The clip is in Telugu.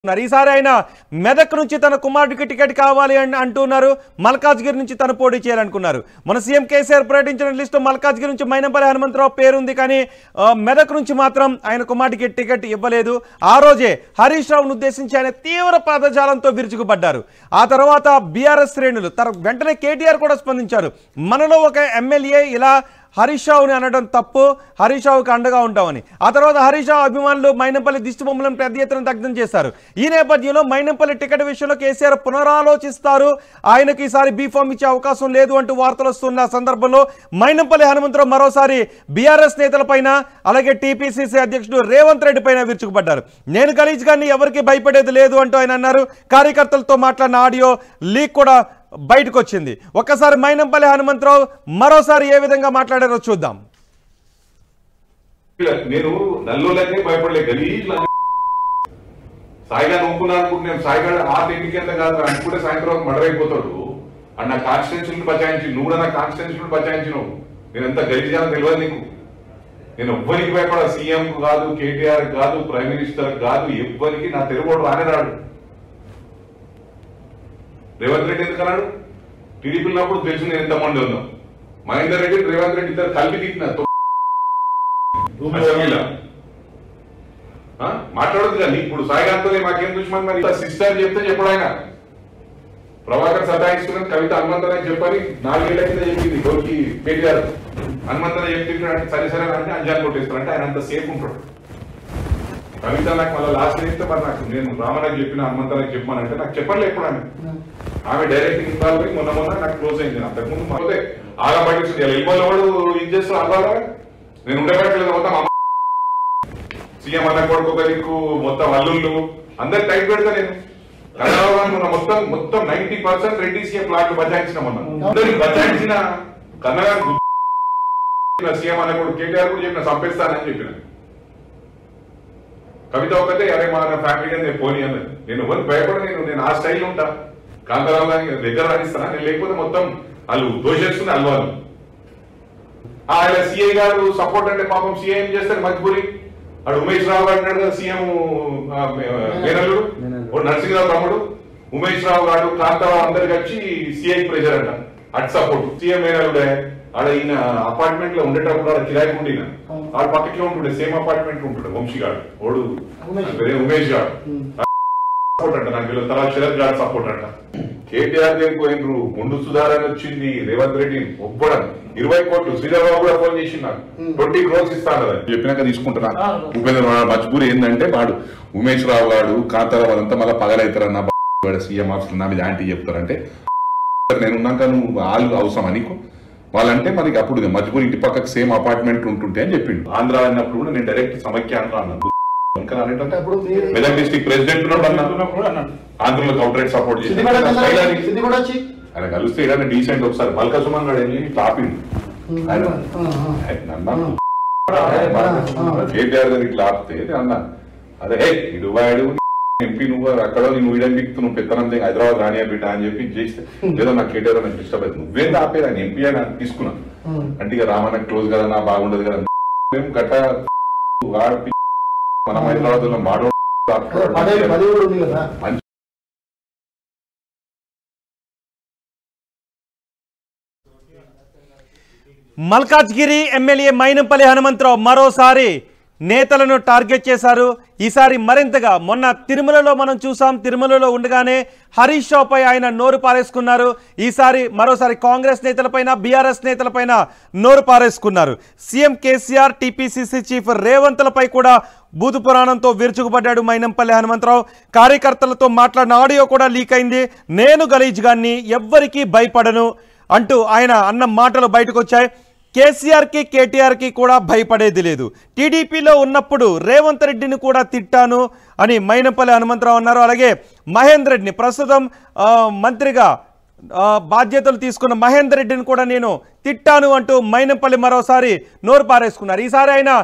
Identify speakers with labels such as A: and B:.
A: ఉన్నారు. ఈసారి ఆయన మెదక్ నుంచి తన కుమారుడికి టికెట్ కావాలి అని అంటున్నారు మల్కాజ్గిరి నుంచి తను పోటీ చేయాలనుకున్నారు మన సీఎం కేసీఆర్ ప్రకటించిన లిస్టు మల్కాజ్గిరి నుంచి మైనంపల్లి హనుమంతరావు పేరుంది కానీ ఆ, మెదక్ నుంచి మాత్రం ఆయన కుమారుడికి టికెట్ ఇవ్వలేదు ఆ రోజే హరీష్ రావును ఉద్దేశించి ఆయన తీవ్ర పదజాలంతో విరుచుకుపడ్డారు ఆ తర్వాత బీఆర్ఎస్ శ్రేణులు తర వెంటనే కేటీఆర్ కూడా స్పందించారు మనలో ఒక ఎమ్మెల్యే ఇలా హరీష్ రావుని అనడం తప్పు హరీష్ రావుకి అండగా ఉంటామని ఆ తర్వాత హరీష్ రావు అభిమానులు మైనంపల్లి దిష్టి బొమ్మలను పెద్ద ఎత్తున దగ్ధం చేశారు ఈ నేపథ్యంలో మైనంపల్లి టికెట్ విషయంలో కేసీఆర్ పునరాలోచిస్తారు ఆయనకి ఈసారి బీఫామ్ ఇచ్చే అవకాశం లేదు అంటూ వార్తలు వస్తున్న సందర్భంలో మైనంపల్లి హనుమంతరావు మరోసారి బీఆర్ఎస్ నేతలపైన అలాగే టీపీసీసీ అధ్యక్షుడు రేవంత్ రెడ్డి పైన విరుచుకుపడ్డారు నేను గలీజ్ గారిని ఎవరికి భయపడేది లేదు అంటూ ఆయన అన్నారు కార్యకర్తలతో మాట్లాడిన ఆడియో లీక్ కూడా బయటకు వచ్చింది ఒక్కసారి మైనంపల్లి హనుమంతరావు మరోసారి ఏ విధంగా మాట్లాడారో చూద్దాం
B: నేను నల్లోలకే భయపడలే గలీజ్ సాయిగా నొప్పున్నా అనుకుంటే నేను సాయిగా ఆ ఇంటికి ఎంత కాదు అనుకుంటే సాయంత్రం మర్డర్ అయిపోతాడు అండ్ నా కాన్స్టిట్యూన్సీ బచాయించి నువ్వు కూడా నా కాన్స్టిట్యూన్సీ బచాయించినావు నేను ఎంత గలీజ్గా తెలియదు నీకు నేను ఎవ్వరికి భయపడ సీఎం కాదు కేటీఆర్ కాదు ప్రైమ్ మినిస్టర్ కాదు ఎవ్వరికి నా తెలుగుడు రానే రాడు రేవంత్ రెడ్డి ఎందుకు అన్నాడు టీడీపీ ఉన్నప్పుడు తెలుసు నేను ఎంతమంది ఉన్నాం మహేందర్ రెడ్డి రేవంత్ రెడ్డి ఇద్దరు కలిపి తిట్టిన అసెంబ్లీలో ఆ? మాట్లాడదు కానీ ఇప్పుడు సాయిగాంతో మాకేం దుష్మన్ మరి సిస్టర్ చెప్తే చెప్పడు ఆయన ప్రభాకర్ సతాయిస్తున్న కవిత హనుమంతనే చెప్పని నాలుగేళ్ల కింద చెప్పింది గోకి కేటీఆర్ హనుమంతనే చెప్తున్నాడు అంటే సరే సరే అంటే అంజాన్ కొట్టేస్తాడు అంటే ఆయన అంత సేఫ్ ఉంటాడు కవిత నాకు మళ్ళీ లాస్ట్ చెప్తే మరి నాకు నేను రామరాజు చెప్పిన హనుమంతరావు చెప్పాను అంటే నాకు చెప్పలే ఎప్పుడు ఆమె ఆమె డైరెక్ట్ ఇన్వాల్వ్ అయ్యి మొన్న మొన్న నాకు క్లోజ్ అయింది అంతకుముందు పోతే ఆగా పట్టించింది ఇల్లు వాడు ఇది చేస్తూ అవ్వాలా నేను ఉండబట్టలేదు మొత్తం అమ్మ సీఎం అన్న కొడుకు ఒక దిక్కు మొత్తం అల్లుళ్ళు అందరు టైట్ పెడతా నేను కన్నడలో మొన్న మొత్తం మొత్తం నైన్టీ పర్సెంట్ రెడ్డి సీఎం ప్లాట్లు బచాయించిన మొన్న అందరికి బచాయించిన కన్నడ సీఎం అన్న కొడుకు కేటీఆర్ కూడా చెప్పిన చంపేస్తానని చెప్పిన కవిత ఒకటే అరే మా ఫ్యామిలీ నేను పోనీ అన్నది నేను ఎవరు భయపడ నేను నేను ఆ స్టైల్ ఉంటా కాంతారావు గారిని దగ్గర రాణిస్తానా నేను లేకపోతే మొత్తం వాళ్ళు దోషేస్తుంది అల్వాలు ఆయన సిఐ గారు సపోర్ట్ అంటే పాపం సిఐ ఏం చేస్తారు మజ్బూరి అడు ఉమేష్ రావు గారు అన్నాడు కదా సీఎం మేనల్లుడు ఓ నరసింహరావు తమ్ముడు ఉమేష్ రావు గారు కాంతారావు అందరికి వచ్చి సిఐ ప్రెషర్ అంట అటు సపోర్ట్ సీఎం మేనల్లుడే ఆడ ఈయన అపార్ట్మెంట్ లో ఉండేటప్పుడు ఆడ కిరాయి ఉండిన ఆడ పక్కకే ఉంటుండే సేమ్ అపార్ట్మెంట్ ఉంటుండే వంశీ గారు ఓడు ఆయన పేరే ఉమేష్ గారు సపోర్ట్ అంట నాకు వీళ్ళ తర్వాత శరత్ గారు సపోర్ట్ అంట కేటీఆర్ దేని పోయినరు ముందు సుధారణ వచ్చింది రేవంత్ రెడ్డి ఒప్పడం ఇరవై కోట్లు శ్రీధర్బాబు కూడా ఫోన్ చేసి నాకు ట్వంటీ క్రోర్స్ ఇస్తాను కదా చెప్పినాక తీసుకుంటున్నా ఉపేంద్ర వాడు మజ్బూరి ఏంటంటే వాడు ఉమేష్ రావు గారు కాంతారావు అంతా మళ్ళీ పగలవుతారన్న వాడు సీఎం ఆఫీస్ నా మీద యాంటీ చెప్తారంటే నేను ఉన్నాక నువ్వు వాళ్ళు అవసరమా నీకు వాళ్ళంటే మనకి అప్పుడు మజ్బూరి ఇంటి పక్కకు సేమ్ అపార్ట్మెంట్ ఉంటుంటే అని చెప్పిండు ఆంధ్ర అన్నప్పుడు కూడా నేను డైరెక్ట్ సమైక్య ఆంధ్ర అన్నాను ఇంకా అనేటంటే
C: అప్పుడు మీరు
B: మెదక్ డిస్ట్రిక్ట్ ప్రెసిడెంట్ ఉన్నాడు అన్నా
D: అన్నాడు
B: ఆంధ్రలో అవుట్రైట్ సపోర్ట్ చేసి
C: సిద్దిపేట
B: స్టైల్ అని.
C: సిద్ధి కూడా వచ్చి
B: ఆయన కలిస్తే ఏదైనా డీసెంట్ ఒకసారి మల్కా సుమన్ గారు వెళ్ళి టాపింగ్ ఆయన కేటీఆర్ గారు ఇట్లా ఆపితే నేను అన్నా అదే హే ఇడు వాడు ఎంపీ నువ్వు అక్కడ నువ్వు ఇడని బిక్తు నువ్వు పెత్తనం దిగి హైదరాబాద్ రానియా బిడ్డ అని చెప్పి చేస్తే ఏదో నాకు కేటీఆర్ నాకు డిస్టర్బ్ అవుతుంది నువ్వేం ఆపేది ఆయన ఎంపీ అని తీసుకున్నా అంటే ఇక రామన్న క్లోజ్ కదా నా బాగుండదు కదా మేము గట్ట వాడు పి- మనం హైదరాబాద్ లో మాడో
C: పదే పది కూడా ఉంది కదా
B: మంచి
A: మల్కాజ్గిరి ఎమ్మెల్యే మైనంపల్లి హనుమంతరావు మరోసారి నేతలను టార్గెట్ చేశారు ఈసారి మరింతగా మొన్న తిరుమలలో మనం చూసాం తిరుమలలో ఉండగానే హరీష్ రావుపై ఆయన నోరు పారేసుకున్నారు ఈసారి మరోసారి కాంగ్రెస్ నేతలపైన బీఆర్ఎస్ నేతలపైన నోరు పారేసుకున్నారు సీఎం కేసీఆర్ టీపీసీసీ చీఫ్ రేవంత్లపై కూడా బూతు పురాణంతో విరుచుకుపడ్డాడు మైనంపల్లి హనుమంతరావు కార్యకర్తలతో మాట్లాడిన ఆడియో కూడా లీక్ అయింది నేను గలీజ్ గాన్ని ఎవ్వరికీ భయపడను అంటూ ఆయన అన్న మాటలు బయటకు వచ్చాయి కేసీఆర్కి కేటీఆర్కి కూడా భయపడేది లేదు టీడీపీలో ఉన్నప్పుడు రేవంత్ రెడ్డిని కూడా తిట్టాను అని మైనంపల్లి హనుమంతరావు అన్నారు అలాగే మహేందర్ రెడ్డిని ప్రస్తుతం ఆ, మంత్రిగా ఆ, బాధ్యతలు తీసుకున్న మహేందర్ రెడ్డిని కూడా నేను తిట్టాను అంటూ మైనంపల్లి మరోసారి నోరు పారేసుకున్నారు ఈసారి ఆయన